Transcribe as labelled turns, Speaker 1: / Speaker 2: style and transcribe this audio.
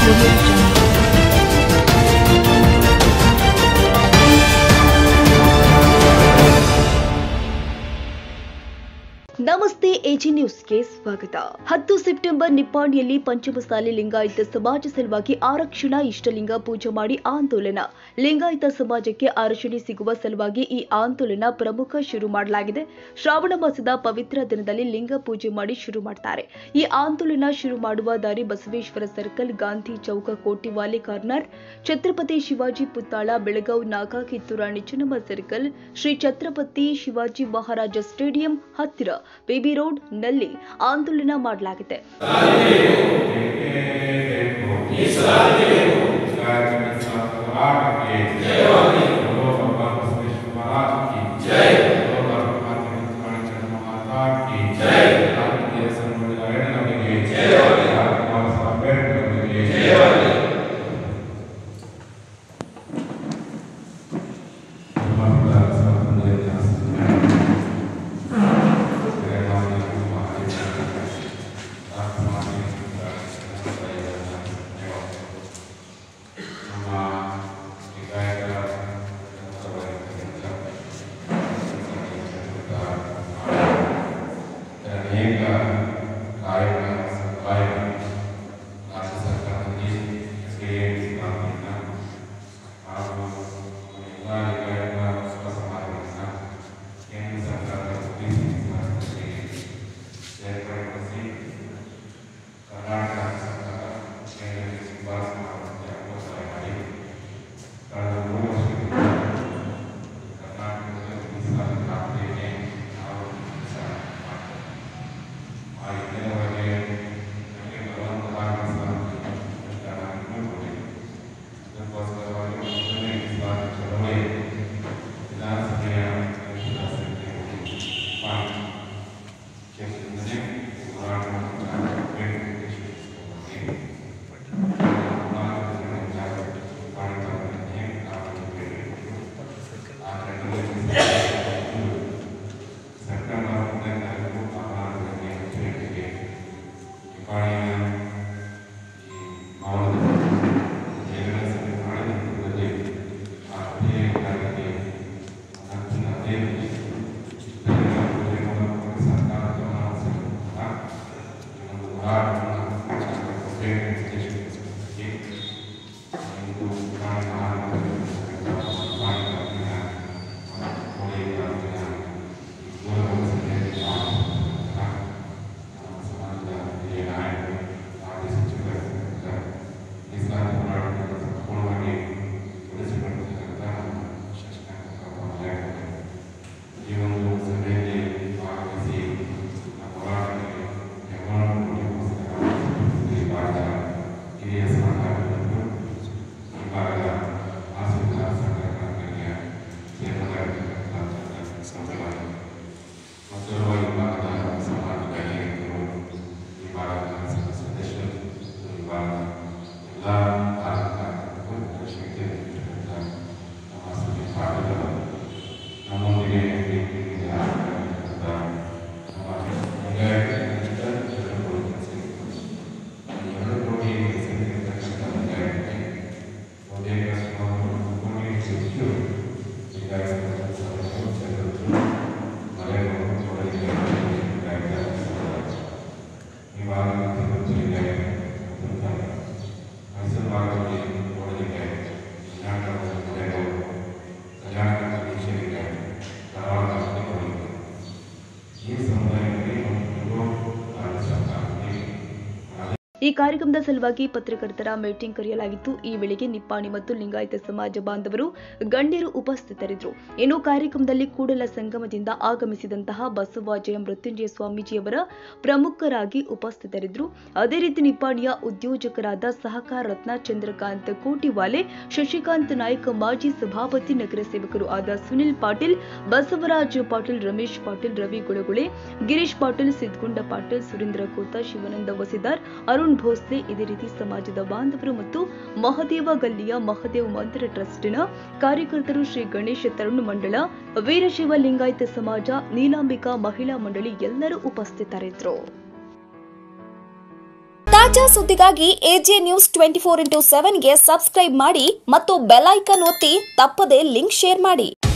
Speaker 1: audio jungle. ನಮಸ್ತೆ AG ನ್ಯೂಸ್ಗೆ ಸ್ವಾಗತ ಹತ್ತು ಸೆಪ್ಟೆಂಬರ್ ನಿಪ್ಪಾಣಿಯಲ್ಲಿ ಪಂಚಮಸಾಲಿ ಲಿಂಗಾಯತ ಸಮಾಜ ಸಲುವಾಗಿ ಆರಕ್ಷಣಾ ಇಷ್ಟಲಿಂಗ ಪೂಜೆ ಮಾಡಿ ಆಂದೋಲನ ಲಿಂಗಾಯತ ಸಮಾಜಕ್ಕೆ ಆರಕ್ಷಣೆ ಸಿಗುವ ಸಲುವಾಗಿ ಈ ಆಂದೋಲನ ಪ್ರಮುಖ ಶುರು ಮಾಡಲಾಗಿದೆ ಶ್ರಾವಣ ಮಾಸದ ಪವಿತ್ರ ದಿನದಲ್ಲಿ ಲಿಂಗ ಪೂಜೆ ಮಾಡಿ ಶುರು ಮಾಡ್ತಾರೆ ಈ ಆಂದೋಲನ ಶುರು ಮಾಡುವ ದಾರಿ ಬಸವೇಶ್ವರ ಸರ್ಕಲ್ ಗಾಂಧಿ ಚೌಕ ಕೋಟಿವಾಲೆ ಕಾರ್ನರ್ ಛತ್ರಪತಿ ಶಿವಾಜಿ ಪುತ್ತಾಳ ಬೆಳಗಾವ್ ನಾಗ ಕಿತ್ತೂರಾಣಿ ಚೆನ್ನಮ್ಮ ಸರ್ಕಲ್ ಶ್ರೀ ಛತ್ರಪತಿ ಶಿವಾಜಿ ಮಹಾರಾಜ ಸ್ಟೇಡಿಯಂ ಹತ್ತಿರ ಬೇಬಿ ರೋಡ್ ನಲ್ಲಿ ಆಂದೋಲನ ಮಾಡಲಾಗಿದೆ
Speaker 2: ಅನೇಕ ಕಾಯಕ ಸಹಾಯಕ ರಾಜ್ಯ ಸರ್ಕಾರದಲ್ಲಿ ಶ್ರೇಯಸ್ಸಿನ ಹಾಗೂ ಎಲ್ಲ ಲಿಂಗಾಯತ ಸಮಾಜವನ್ನು ಕೇಂದ್ರ ಸರ್ಕಾರದ ಉದ್ದೇಶಿಸಿ ಸೇರ್ಪಡೆಗೊಳಿಸಿ ಕರ್ನಾಟಕ ಸರ್ಕಾರ ಕೇಂದ್ರಕ್ಕೆ ಶಿಫಾರಸು ಮಾಡುವಂತೆ ಒತ್ತಾಯ ಮಾಡಿ ಕಳೆದ ಮೂರು ವರ್ಷಗಳಿಂದ ಕರ್ನಾಟಕದ ಮೀಸಲಾತಿ ಖಾತೆಯನ್ನೇ ನಾವು ವಿಚಾರ ಮಾಡ್ತೇವೆ ಆ ಇಲ್ಲಿಯವರೆಗೆ ನಮಗೆ ಬರುವಂತಹ ಮೀಸಲಾತಿ ಕಾರಣವನ್ನು ಕೊಟ್ಟಿದೆ ಅದಕ್ಕೋಸ್ಕರವಾಗಿ ಮೊದಲನೇ ಮೀಸಲಾತಿ ಚಳವಳಿ ವಿಧಾನಸಭೆಯ ಸಮಿತಿ ಮಾಡಿ ಕ್ಷೇತ್ರದಿಂದಲೇ ಹೋರಾಟವನ್ನು ಬೇಡಿಕೆ ಸೆಪ್ಟೆಂಬರ್ ಒಂದನೇ ತಾರೀಕು ಅಪರಾಧಗಳಿಗೆ ಚೇಟಿಗೆ ನಿಪಾಣಿಯ ಈ ಭವನದ ಜೈಲಿನ ಸಭೆ ಮಾಡಿದ ನಂತರದಲ್ಲಿ ಆ ಅಧಿಕಾರಿಗೆ ಹತ್ತಿನ ಅದೇ ಸರ್ಕಾರ ಗಮನ ಹರಿಸಿರುವಂತಹ ಈ ಒಂದು ಹೋರಾಟವನ್ನು ಉದ್ದೇಶಿಸಿ ಇಂದು ಪ್ರಾಣ ಈ ಒಂದು ಸಭೆಯಲ್ಲಿ ಭಾಗವಹಿಸಿ ನಮ್ಮ ಹೋರಾಟಕ್ಕೆ ಬೆಂಬಲವನ್ನು ಕೊಡಲಿಕ್ಕೋಸ್ಕರ ಈ ಭಾಗದ ಹಿರಿಯ ಸಹಕಾರಿಗಳು ಈ ಭಾಗದ ಆಸಕ್ತ ಸಂಘಟನೆಗಳಿಗೆ ಸೇರ್ಪಡೆಯಾಗಿರ್ತಕ್ಕಂಥ ಸಂಘವಾಗಿದೆ ಮತ್ತು ಈ ಭಾಗದ ಸಮಾಜದ ನಾಯಕರು ಈ ಭಾಗದ ಸಂಘ ಸದಸ್ಯರು ಈ ಭಾಗದ ಎಲ್ಲ ಕಾರ್ಯಕರ್ತರು ಲಕ್ಷ್ಮೀಗೆ ನಮ್ಮ ಸುದ್ದಿ ಪಾಠಗಳು ನಮ್ಮೊಂದಿಗೆ ಪ್ರೀತಿಯಿಂದ ಆಗಿರ್ತಕ್ಕಂಥ ನಮ್ಮ ಲಿಂಗಾಯತ ಎರಡು ಕೋಟಿ ಈ ಎರಡು ಕೋಟಿ ಸೇರಿರ್ತಕ್ಕಂಥ ಲಿಂಗಾಯತಕ್ಕೆ ಬಹುತೇಕ ಸುಮಾರು ಒಂದು ಕೋಟಿ ಹೆಚ್ಚು ಲಿಂಗಾಯತ ಸದಸ್ಯರು ಸೇರಿದ್ರು ಮಲೆಗಳು ಕೊಡಲಿಗೆ ಲಿಂಗಾಯತ ಈ ಭಾಗದಲ್ಲಿ ಇವತ್ತು ಲಿಂಗಾಯತ ಮೈಸೂರು ಭಾಗದಲ್ಲಿ ಕೊಡಲಿಗೆ ಕರ್ನಾಟಕದಲ್ಲಿ ಮಲೆಗಳು ಕಲ್ಯಾಣ ಕರ್ನಾಟಕ ಲಿಂಗಾಯತ ಧಾರವಾಡದಲ್ಲಿ ಕೊಡಲಿಗೆ ಈ ಸಮುದಾಯದಲ್ಲಿ ಒಂದು ರಾಜ್ಯ ಸರ್ಕಾರದಲ್ಲಿ
Speaker 1: ಈ ಕಾರ್ಯಕ್ರಮದ ಸಲುವಾಗಿ ಪತ್ರಕರ್ತರ ಮೀಟಿಂಗ್ ಕರೆಯಲಾಗಿತ್ತು ಈ ವೇಳೆಗೆ ನಿಪ್ಪಾಣಿ ಮತ್ತು ಲಿಂಗಾಯತ ಸಮಾಜ ಬಾಂಧವರು ಗಣ್ಯರು ಉಪಸ್ಥಿತರಿದ್ದರು ಇನ್ನು ಕಾರ್ಯಕ್ರಮದಲ್ಲಿ ಕೂಡಲ ಸಂಗಮದಿಂದ ಆಗಮಿಸಿದಂತಹ ಬಸವಾಜಯ ಮೃತ್ಯುಂಜಯ ಸ್ವಾಮೀಜಿಯವರ ಪ್ರಮುಖರಾಗಿ ಉಪಸ್ಥಿತರಿದ್ದರು ಅದೇ ರೀತಿ ನಿಪ್ಪಾಣಿಯ ಉದ್ಯೋಜಕರಾದ ಸಹಕಾರ ರತ್ನ ಚಂದ್ರಕಾಂತ್ ಕೋಟಿವಾಲೆ ಶಶಿಕಾಂತ್ ನಾಯ್ಕ ಮಾಜಿ ಸಭಾಪತಿ ನಗರ ಸೇವಕರು ಆದ ಸುನಿಲ್ ಪಾಟೀಲ್ ಬಸವರಾಜ್ ಪಾಟೀಲ್ ರಮೇಶ್ ಪಾಟೀಲ್ ರವಿ ಗುಳಗುಳೆ ಗಿರೀಶ್ ಪಾಟೀಲ್ ಸಿದ್ಗುಂಡ ಪಾಟೀಲ್ ಸುರೇಂದ್ರ ಕೋತ ಶಿವಾನಂದ ವಸಿದಾರ್ ಅರುಣ್ ಭೋಸ್ಲೆ ಇದೇ ರೀತಿ ಸಮಾಜದ ಬಾಂಧವರು ಮತ್ತು ಮಹದೇವ ಗಲ್ಲಿಯ ಮಹದೇವ್ ಮಂದಿರ ಟ್ರಸ್ಟಿನ ಕಾರ್ಯಕರ್ತರು ಶ್ರೀ ಗಣೇಶ ತರುಣ್ ಮಂಡಳ ವೀರಶೈವ ಲಿಂಗಾಯತ ಸಮಾಜ ನೀಲಾಂಬಿಕಾ ಮಹಿಳಾ ಮಂಡಳಿ ಎಲ್ಲರೂ ಉಪಸ್ಥಿತರಿದ್ದರು
Speaker 3: ತಾಜಾ ಸುದ್ದಿಗಾಗಿ AJ news twenty four into ಸೆವೆನ್ಗೆ ಸಬ್ಸ್ಕ್ರೈಬ್ ಮಾಡಿ ಮತ್ತು ಬೆಲ್ ಐಕಾನ್ ಒತ್ತಿ ತಪ್ಪದೇ ಲಿಂಕ್ ಶೇರ್ ಮಾಡಿ